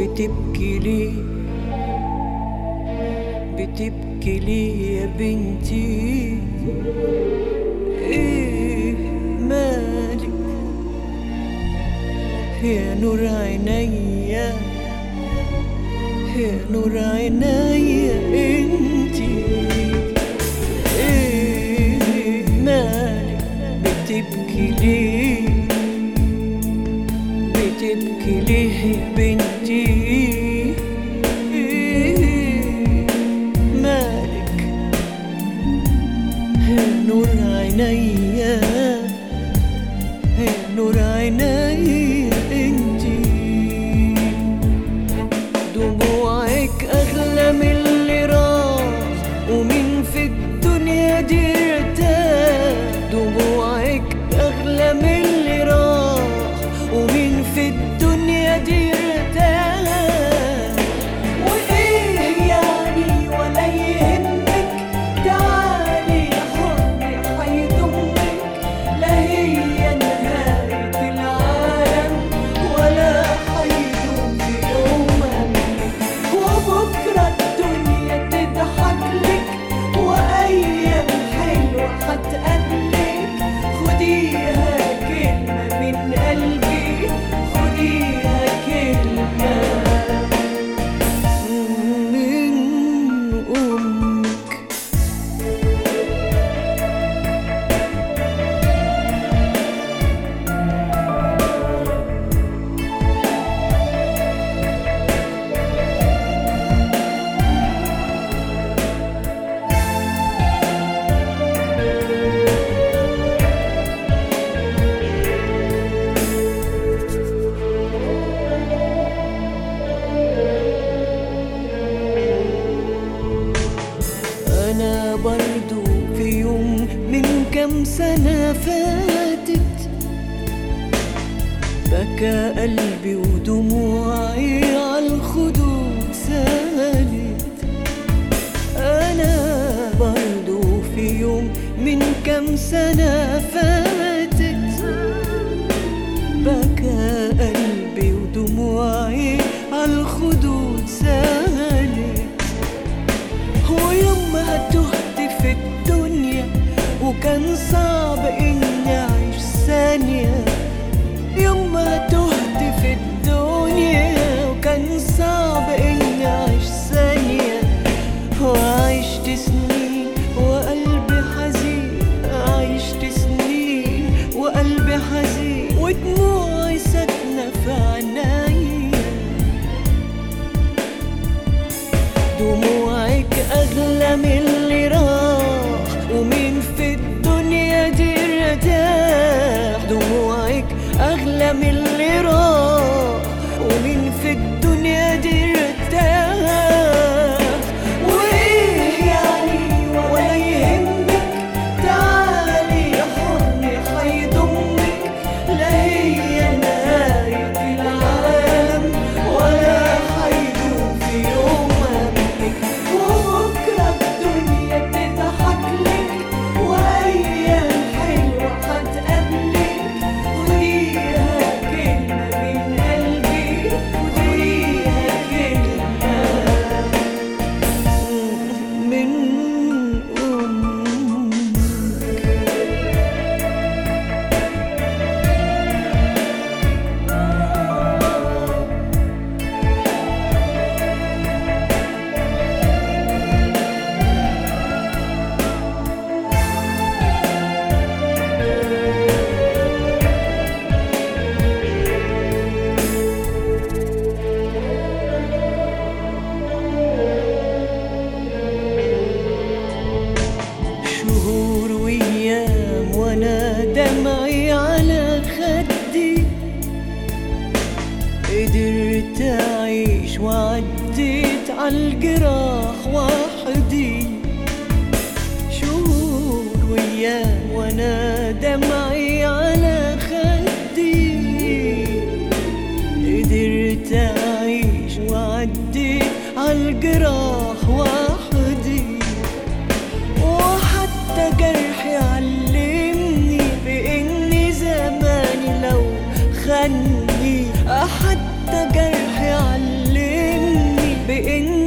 بتبكي ليه بتبكي ليه يا بنتي ايه مالك يا نور عينيا يا نور عينيا انتي ايه مالك بتبكي ليه بتبكي ليه يا بنتي إيه مالك يا نور عينيا يا نور عينيا انتي دموعك اغلى من اللي راح ومين في الدنيا دي ارتاح دموعك اغلى من اللي راح ومين في الدنيا دي ارتاح وايه يعني ولا يهمك تعالي يا حضني حيضمك لا هي نهاية العالم ولا حيدوم في يوم همك وبكرة الدنيا تضحك لك وأيام حلوة هتقابلك خديها كلمة من قلبي خديها كلمة من أمك أنا برضو في يوم من كم سنة فاتت بكى قلبي ودموعي عالخدود سالت أنا برضو في يوم من كم سنة فاتت بكى قلبي ودموعي عالخدود سالت ويوم ما تهت في الدنيا وكان صعب اني اعيش ثانية يوم ما تهت في الدنيا وكان صعب اني اعيش ثانية وعشت سنين وقلبي حزين عشت سنين وقلبي حزين ودموعي ساكنة في عينيا دموعك أغلى من اللي راح ومين في الدنيا دي ارتاح دموعك أغلى من اللي راح ومين في الدنيا دي ارتاح وإيه يعني ولا يهمك تعالي يا حضني حيضمك لا هي نهاية العالم ولا حيدوم في يوم همك وبكرة الدنيا تضحك لك وأيام حلوة هتقابلك خديها كلمة من قلبي خديها كلمة من أمك شهور وايام وانا دمعي على خدي قدرت اعيش وعديت عالجراح وحدي شهور وايام وانا دمعي على خدي قدرت اعيش وعديت عالجراح وحدي وحتى جرحي علمني بإن زماني لو خاني حتى جرحي علمني انت